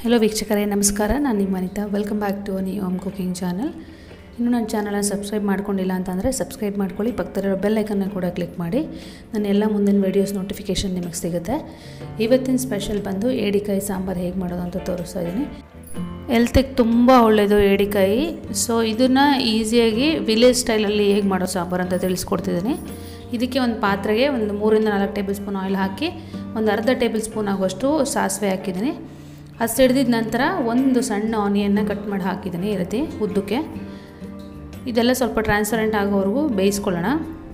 hello ವೀಕ್ಷಕರೇ ನಮಸ್ಕಾರ ನಾನು ನಿಮ್ಮ Anitha welcome back to Ani home cooking channel ಇನ್ನು ನನ್ನ ಚಾನಲ್ನ ಸಬ್ಸ್ಕ್ರೈಬ್ ಮಾಡ್ಕೊಂಡಿಲ್ಲ ಅಂತಂದರೆ ಸಬ್ಸ್ಕ್ರೈಬ್ ಮಾಡ್ಕೊಳ್ಳಿ ಪಕ್ಕದಲ್ಲಿರೋ ಬೆಲ್ ಐಕನ್ನ ಕೂಡ ಕ್ಲಿಕ್ ಮಾಡಿ ನನ್ನ ಎಲ್ಲ ಮುಂದಿನ ವೀಡಿಯೋಸ್ ನೋಟಿಫಿಕೇಷನ್ ನಿಮಗೆ ಸಿಗುತ್ತೆ ಇವತ್ತಿನ ಸ್ಪೆಷಲ್ ಬಂದು ಏಡಿಕಾಯಿ ಸಾಂಬಾರು ಹೇಗೆ ಮಾಡೋದು ಅಂತ ತೋರಿಸ್ತಾ ಇದ್ದೀನಿ ಎಲ್ತಿಗೆ ತುಂಬ ಒಳ್ಳೆಯದು ಏಡಿಕಾಯಿ ಸೊ ಇದನ್ನು ಈಸಿಯಾಗಿ ವಿಲೇಜ್ ಸ್ಟೈಲಲ್ಲಿ ಹೇಗೆ ಮಾಡೋ ಸಾಂಬಾರು ಅಂತ ತಿಳಿಸ್ಕೊಡ್ತಿದ್ದೀನಿ ಇದಕ್ಕೆ ಒಂದು ಪಾತ್ರೆಗೆ ಒಂದು ಮೂರಿಂದ ನಾಲ್ಕು ಟೇಬಲ್ ಸ್ಪೂನ್ ಆಯಿಲ್ ಹಾಕಿ ಒಂದು ಅರ್ಧ ಟೇಬಲ್ ಸ್ಪೂನ್ ಆಗುವಷ್ಟು ಸಾಸಿವೆ ಹಾಕಿದ್ದೀನಿ ಅದು ಸಿಡ್ದಿದ ನಂತರ ಒಂದು ಸಣ್ಣ ಆನಿಯನ್ನ ಕಟ್ ಮಾಡಿ ಹಾಕಿದ್ದೀನಿ ಈ ರೀತಿ ಉದ್ದಕ್ಕೆ ಇದೆಲ್ಲ ಸ್ವಲ್ಪ ಟ್ರಾನ್ಸ್ಪರೆಂಟ್ ಆಗೋವರೆಗೂ ಬೇಯಿಸ್ಕೊಳ್ಳೋಣ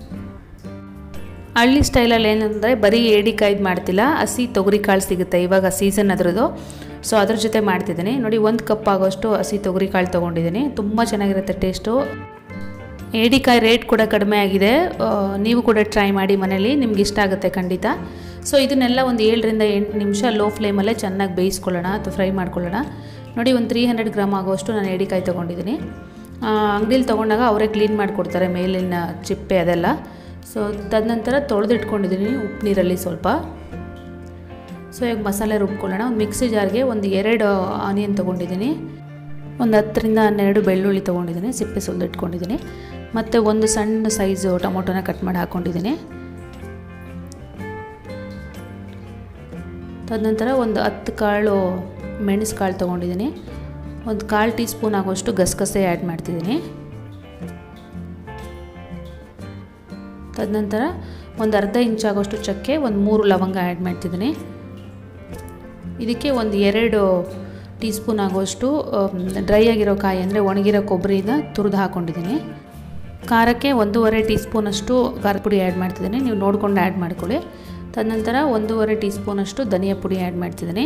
ಹಳ್ಳಿ ಸ್ಟೈಲಲ್ಲಿ ಏನಂದರೆ ಬರೀ ಏಡಿಕಾಯ್ದು ಮಾಡ್ತಿಲ್ಲ ಹಸಿ ತೊಗರಿ ಕಾಳು ಸಿಗುತ್ತೆ ಇವಾಗ ಸೀಸನ್ ಅದರದ್ದು ಸೊ ಅದ್ರ ಜೊತೆ ಮಾಡ್ತಿದ್ದೀನಿ ನೋಡಿ ಒಂದು ಕಪ್ ಆಗೋಷ್ಟು ಹಸಿ ತೊಗರಿ ಕಾಳು ತೊಗೊಂಡಿದ್ದೀನಿ ತುಂಬ ಚೆನ್ನಾಗಿರುತ್ತೆ ಟೇಸ್ಟು ಏಡಿಕಾಯಿ ರೇಟ್ ಕೂಡ ಕಡಿಮೆ ಆಗಿದೆ ನೀವು ಕೂಡ ಟ್ರೈ ಮಾಡಿ ಮನೇಲಿ ನಿಮ್ಗೆ ಇಷ್ಟ ಆಗುತ್ತೆ ಖಂಡಿತ ಸೊ ಇದನ್ನೆಲ್ಲ ಒಂದು ಏಳರಿಂದ ಎಂಟು ನಿಮಿಷ ಲೋ ಫ್ಲೇಮಲ್ಲೇ ಚೆನ್ನಾಗಿ ಬೇಯಿಸ್ಕೊಳ್ಳೋಣ ಅಥವಾ ಫ್ರೈ ಮಾಡ್ಕೊಳ್ಳೋಣ ನೋಡಿ ಒಂದು ತ್ರೀ ಹಂಡ್ರೆಡ್ ಗ್ರಾಮ್ ಆಗೋಷ್ಟು ನಾನು ಏಡಿಕಾಯಿ ತೊಗೊಂಡಿದ್ದೀನಿ ಅಂಗಡೀಲಿ ತೊಗೊಂಡಾಗ ಅವರೇ ಕ್ಲೀನ್ ಮಾಡಿಕೊಡ್ತಾರೆ ಮೇಲಿನ ಚಿಪ್ಪೆ ಅದೆಲ್ಲ ಸೊ ತದನಂತರ ತೊಳೆದಿಟ್ಕೊಂಡಿದ್ದೀನಿ ಉಪ್ಪು ನೀರಲ್ಲಿ ಸ್ವಲ್ಪ ಸೊ ಈಗ ಮಸಾಲೆ ರುಬ್ಕೊಳ್ಳೋಣ ಒಂದು ಮಿಕ್ಸಿ ಜಾರ್ಗೆ ಒಂದು ಎರಡು ಆನಿಯನ್ ತೊಗೊಂಡಿದ್ದೀನಿ ಒಂದು ಹತ್ತರಿಂದ ಹನ್ನೆರಡು ಬೆಳ್ಳುಳ್ಳಿ ತೊಗೊಂಡಿದ್ದೀನಿ ಸಿಪ್ಪೆ ಸುಲಿದಿಟ್ಕೊಂಡಿದ್ದೀನಿ ಮತ್ತು ಒಂದು ಸಣ್ಣ ಸೈಜು ಟೊಮೊಟೊನ ಕಟ್ ಮಾಡಿ ಹಾಕ್ಕೊಂಡಿದ್ದೀನಿ ತದನಂತರ ಒಂದು ಹತ್ತು ಕಾಳು ಮೆಣಸು ಕಾಳು ತೊಗೊಂಡಿದ್ದೀನಿ ಒಂದು ಕಾಲು ಟೀ ಸ್ಪೂನ್ ಆಗೋಷ್ಟು ಗಸಗಸೆ ಆ್ಯಡ್ ಮಾಡ್ತಿದ್ದೀನಿ ತದನಂತರ ಒಂದು ಅರ್ಧ ಇಂಚಾಗೋಷ್ಟು ಚಕ್ಕೆ ಒಂದು ಮೂರು ಲವಂಗ ಆ್ಯಡ್ ಮಾಡ್ತಿದ್ದೀನಿ ಇದಕ್ಕೆ ಒಂದು ಎರಡು ಟೀ ಸ್ಪೂನ್ ಆಗೋಷ್ಟು ಡ್ರೈ ಆಗಿರೋ ಕಾಯಿ ಅಂದರೆ ಒಣಗಿರೋ ಕೊಬ್ಬರಿನ ತುರಿದು ಹಾಕ್ಕೊಂಡಿದ್ದೀನಿ ಖಾರಕ್ಕೆ ಒಂದೂವರೆ ಟೀ ಸ್ಪೂನಷ್ಟು ಖಾರದ ಪುಡಿ ಆ್ಯಡ್ ಮಾಡ್ತಿದ್ದೀನಿ ನೀವು ನೋಡ್ಕೊಂಡು ಆ್ಯಡ್ ಮಾಡ್ಕೊಳ್ಳಿ ತದನಂತರ ಒಂದೂವರೆ ಟೀ ಸ್ಪೂನಷ್ಟು ಧನಿಯಾ ಪುಡಿ ಆ್ಯಡ್ ಮಾಡ್ತಿದ್ದೀನಿ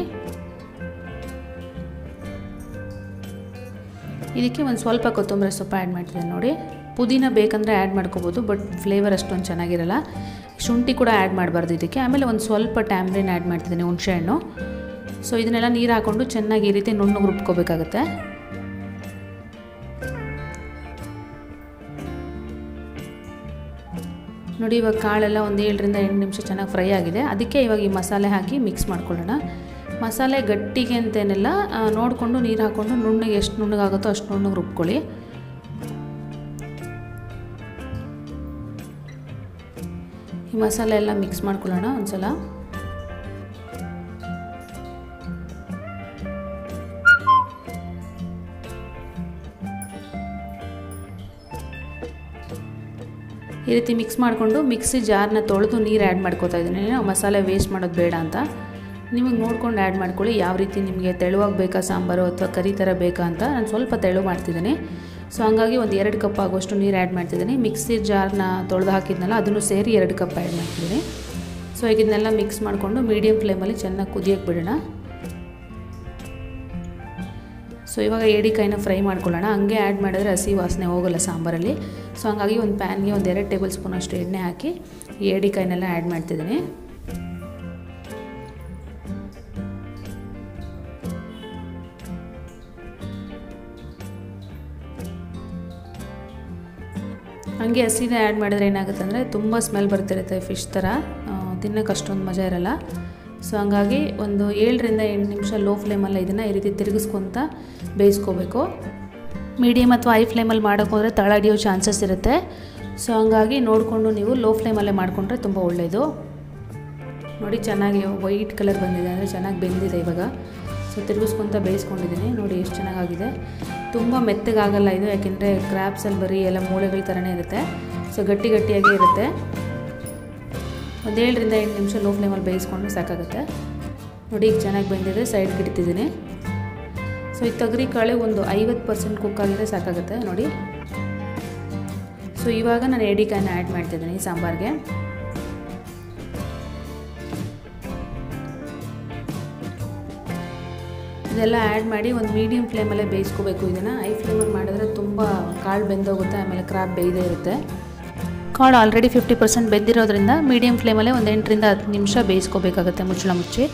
ಇದಕ್ಕೆ ಒಂದು ಸ್ವಲ್ಪ ಕೊತ್ತಂಬರಿ ಸೊಪ್ಪು ಆ್ಯಡ್ ಮಾಡ್ತಿದ್ದೀನಿ ನೋಡಿ ಪುದೀನ ಬೇಕಂದರೆ ಆ್ಯಡ್ ಮಾಡ್ಕೋಬೋದು ಬಟ್ ಫ್ಲೇವರ್ ಅಷ್ಟೊಂದು ಚೆನ್ನಾಗಿರಲ್ಲ ಶುಂಠಿ ಕೂಡ ಆ್ಯಡ್ ಮಾಡಬಾರ್ದು ಇದಕ್ಕೆ ಆಮೇಲೆ ಒಂದು ಸ್ವಲ್ಪ ಟ್ಯಾಮ್ರಿನ್ ಆ್ಯಡ್ ಮಾಡ್ತಿದ್ದೀನಿ ಹುಣಸೆಹಣ್ಣು ಸೊ ಇದನ್ನೆಲ್ಲ ನೀರು ಹಾಕ್ಕೊಂಡು ಚೆನ್ನಾಗಿ ಈ ರೀತಿ ನುಣ್ಣಗೆ ರುಬ್ಕೋಬೇಕಾಗುತ್ತೆ ನೋಡಿ ಇವಾಗ ಕಾಳೆಲ್ಲ ಒಂದು ಏಳರಿಂದ ಎಂಟು ನಿಮಿಷ ಚೆನ್ನಾಗಿ ಫ್ರೈ ಆಗಿದೆ ಅದಕ್ಕೆ ಇವಾಗ ಈ ಮಸಾಲೆ ಹಾಕಿ ಮಿಕ್ಸ್ ಮಾಡ್ಕೊಳ್ಳೋಣ ಮಸಾಲೆ ಗಟ್ಟಿಗೆ ಅಂತೇನೆಲ್ಲ ನೋಡಿಕೊಂಡು ನೀರು ಹಾಕ್ಕೊಂಡು ನುಣ್ಣಗೆ ಎಷ್ಟು ನುಣ್ಣಗಾಗುತ್ತೋ ಅಷ್ಟು ನುಣ್ಣಗೆ ರುಬ್ಕೊಳ್ಳಿ ಈ ಮಸಾಲೆ ಎಲ್ಲ ಮಿಕ್ಸ್ ಮಾಡ್ಕೊಳ್ಳೋಣ ಒಂದ್ಸಲ ಈ ರೀತಿ ಮಿಕ್ಸ್ ಮಾಡಿಕೊಂಡು ಮಿಕ್ಸಿ ಜಾರ್ನ ತೊಳೆದು ನೀರು ಆ್ಯಡ್ ಮಾಡ್ಕೋತಾ ಇದ್ದೀನಿ ಮಸಾಲೆ ವೇಸ್ಟ್ ಮಾಡೋದು ಬೇಡ ಅಂತ ನಿಮಗೆ ನೋಡ್ಕೊಂಡು ಆ್ಯಡ್ ಮಾಡ್ಕೊಳ್ಳಿ ಯಾವ ರೀತಿ ನಿಮಗೆ ತೆಳುವಾಗಿ ಬೇಕಾ ಸಾಂಬಾರು ಅಥವಾ ಕರಿ ಥರ ಬೇಕಾ ಅಂತ ನಾನು ಸ್ವಲ್ಪ ತೆಳು ಮಾಡ್ತಿದ್ದೀನಿ ಸೊ ಹಂಗಾಗಿ ಒಂದು ಎರಡು ಕಪ್ ಆಗೋಷ್ಟು ನೀರು ಆ್ಯಡ್ ಮಾಡ್ತಿದ್ದೀನಿ ಮಿಕ್ಸಿ ಜಾರ್ನ ತೊಳೆದು ಹಾಕಿದ್ನಲ್ಲ ಅದನ್ನು ಸೇರಿ ಎರಡು ಕಪ್ ಆ್ಯಡ್ ಮಾಡ್ತಿದ್ದೀನಿ ಸೊ ಈಗ ಇದನ್ನೆಲ್ಲ ಮಿಕ್ಸ್ ಮಾಡಿಕೊಂಡು ಮೀಡಿಯಮ್ ಫ್ಲೇಮಲ್ಲಿ ಚೆನ್ನಾಗಿ ಕುದಿಯೋಕ್ಕೆ ಬಿಡೋಣ ಸೊ ಇವಾಗ ಏಡಿಕಾಯಿನ ಫ್ರೈ ಮಾಡ್ಕೊಳ್ಳೋಣ ಹಂಗೆ ಆ್ಯಡ್ ಮಾಡಿದ್ರೆ ಹಸಿ ವಾಸನೆ ಹೋಗೋಲ್ಲ ಸಾಂಬಾರಲ್ಲಿ ಸೊ ಹಂಗಾಗಿ ಒಂದು ಪ್ಯಾನ್ಗೆ ಒಂದು ಎರಡು ಟೇಬಲ್ ಸ್ಪೂನ್ ಅಷ್ಟು ಎಣ್ಣೆ ಹಾಕಿ ಈ ಏಡಿಕಾಯಿನೆಲ್ಲ ಆ್ಯಡ್ ಮಾಡ್ತಿದ್ದೀನಿ ಹಂಗೆ ಹಸಿನ ಆ್ಯಡ್ ಮಾಡಿದ್ರೆ ಏನಾಗುತ್ತೆ ಅಂದರೆ ತುಂಬ ಸ್ಮೆಲ್ ಬರ್ತಿರುತ್ತೆ ಫಿಶ್ ಥರ ತಿನ್ನೋಕೆ ಅಷ್ಟೊಂದು ಮಜಾ ಇರಲ್ಲ ಸೊ ಹಂಗಾಗಿ ಒಂದು ಏಳರಿಂದ ಎಂಟು ನಿಮಿಷ ಲೋ ಫ್ಲೇಮಲ್ಲಿ ಇದನ್ನು ಈ ರೀತಿ ತಿರುಗಿಸ್ಕೊತ ಬೇಯಿಸ್ಕೋಬೇಕು ಮೀಡಿಯಮ್ ಅಥವಾ ಹೈ ಫ್ಲೇಮಲ್ಲಿ ಮಾಡೋಕೆ ಹೋದರೆ ತಳ ಹಿಡಿಯೋ ಚಾನ್ಸಸ್ ಇರುತ್ತೆ ಸೊ ಹಂಗಾಗಿ ನೋಡಿಕೊಂಡು ನೀವು ಲೋ ಫ್ಲೇಮಲ್ಲೇ ಮಾಡಿಕೊಂಡ್ರೆ ತುಂಬ ಒಳ್ಳೆಯದು ನೋಡಿ ಚೆನ್ನಾಗಿ ವೈಟ್ ಕಲರ್ ಬಂದಿದೆ ಅಂದರೆ ಚೆನ್ನಾಗಿ ಬೆಂದಿದೆ ಇವಾಗ ಸೊ ತಿರುಗಿಸ್ಕೊತ ಬೇಯಿಸ್ಕೊಂಡಿದ್ದೀನಿ ನೋಡಿ ಎಷ್ಟು ಚೆನ್ನಾಗಾಗಿದೆ ತುಂಬ ಮೆತ್ತಗಾಗಲ್ಲ ಇದು ಯಾಕೆಂದರೆ ಕ್ರ್ಯಾಬ್ಸಲ್ಲಿ ಬರೀ ಎಲ್ಲ ಮೂಳೆಗಳ ಥರನೇ ಇರುತ್ತೆ ಸೊ ಗಟ್ಟಿ ಗಟ್ಟಿಯಾಗೇ ಇರುತ್ತೆ ಒಂದು ಏಳರಿಂದ ಎಂಟು ನಿಮಿಷ ಲೋ ಫ್ಲೇಮಲ್ಲಿ ಬೇಯಿಸ್ಕೊಂಡು ಸಾಕಾಗುತ್ತೆ ನೋಡಿ ಈಗ ಚೆನ್ನಾಗಿ ಬಂದಿದೆ ಸೈಡ್ಗೆ ಇಡ್ತಿದ್ದೀನಿ ಸೊ ಈ ತೊಗರಿ ಕಾಳು ಒಂದು ಐವತ್ತು ಪರ್ಸೆಂಟ್ ಕುಕ್ ಆಗಿದ್ರೆ ಸಾಕಾಗುತ್ತೆ ನೋಡಿ ಸೊ ಇವಾಗ ನಾನು ಏಡಿಕಾಯಿನ ಆ್ಯಡ್ ಮಾಡ್ತಿದ್ದೀನಿ ಸಾಂಬಾರಿಗೆ ಇದೆಲ್ಲ ಆ್ಯಡ್ ಮಾಡಿ ಒಂದು ಮೀಡಿಯಮ್ ಫ್ಲೇಮಲ್ಲೇ ಬೇಯಿಸ್ಕೋಬೇಕು ಇದನ್ನು ಐ ಫ್ಲೇಮಲ್ಲಿ ಮಾಡಿದ್ರೆ ತುಂಬ ಕಾಳು ಬೆಂದೋಗುತ್ತೆ ಆಮೇಲೆ ಕ್ರಾಬ್ ಬೇಯ್ದೇ ಇರುತ್ತೆ ಕಾಳು ಆಲ್ರೆಡಿ ಫಿಫ್ಟಿ ಪರ್ಸೆಂಟ್ ಬೆಂದಿರೋದ್ರಿಂದ ಮೀಡಿಯಮ್ ಫ್ಲೇಮಲ್ಲೇ ಒಂದು ಎಂಟರಿಂದ ಹತ್ತು ನಿಮಿಷ ಬೇಯಿಸ್ಕೋಬೇಕಾಗುತ್ತೆ ಮುಚ್ಚಳ ಮುಚ್ಚಿ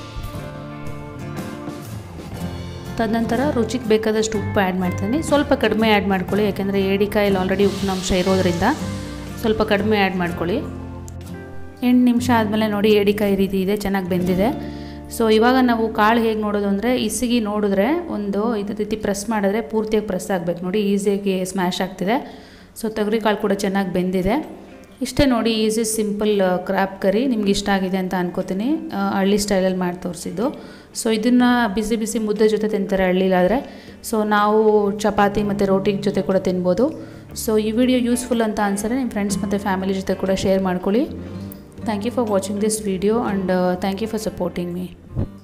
ತದನಂತರ ರುಚಿಗೆ ಬೇಕಾದಷ್ಟು ಉಪ್ಪು ಆ್ಯಡ್ ಮಾಡ್ತೀನಿ ಸ್ವಲ್ಪ ಕಡಿಮೆ ಆ್ಯಡ್ ಮಾಡ್ಕೊಳ್ಳಿ ಯಾಕೆಂದರೆ ಏಡಿಕಾಯಲ್ಲಿ ಆಲ್ರೆಡಿ ಉಪ್ಪಿನ ಅಂಶ ಇರೋದ್ರಿಂದ ಸ್ವಲ್ಪ ಕಡಿಮೆ ಆ್ಯಡ್ ಮಾಡ್ಕೊಳ್ಳಿ ಎಂಟು ನಿಮಿಷ ಆದಮೇಲೆ ನೋಡಿ ಏಡಿಕಾಯಿ ರೀತಿ ಇದೆ ಚೆನ್ನಾಗಿ ಬೆಂದಿದೆ ಸೊ ಇವಾಗ ನಾವು ಕಾಳು ಹೇಗೆ ನೋಡೋದು ಅಂದರೆ ಇಸಿಗಿ ನೋಡಿದ್ರೆ ಒಂದು ಇದೇ ರೀತಿ ಪ್ರೆಸ್ ಮಾಡಿದ್ರೆ ಪೂರ್ತಿಯಾಗಿ ಪ್ರೆಸ್ ಆಗಬೇಕು ನೋಡಿ ಈಸಿಯಾಗಿ ಸ್ಮ್ಯಾಶ್ ಆಗ್ತಿದೆ ಸೊ ತೊಗರಿ ಕಾಳು ಕೂಡ ಚೆನ್ನಾಗಿ ಬೆಂದಿದೆ ಇಷ್ಟೇ ನೋಡಿ ಈಸಿ ಸಿಂಪಲ್ ಕ್ರ್ಯಾಪ್ ಕರಿ ನಿಮ್ಗೆ ಇಷ್ಟ ಆಗಿದೆ ಅಂತ ಅನ್ಕೋತೀನಿ ಆ, ಹಳ್ಳಿ ಸ್ಟೈಲಲ್ಲಿ ಮಾಡಿ ತೋರಿಸಿದ್ದು ಸೊ ಇದನ್ನು ಬಿಸಿ ಬಿಸಿ ಮುದ್ದೆ ಜೊತೆ ತಿಂತಾರೆ ಹಳ್ಳಿಲಾದರೆ ಸೊ ನಾವು ಚಪಾತಿ ಮತ್ತು ರೋಟಿ ಜೊತೆ ಕೂಡ ತಿನ್ಬೋದು ಸೊ ಈ ವಿಡಿಯೋ ಯೂಸ್ಫುಲ್ ಅಂತ ಅನ್ಸರೆ ನಿಮ್ಮ ಫ್ರೆಂಡ್ಸ್ ಮತ್ತು ಫ್ಯಾಮಿಲಿ ಜೊತೆ ಕೂಡ ಶೇರ್ ಮಾಡ್ಕೊಳ್ಳಿ thank you for watching this video and thank you for supporting me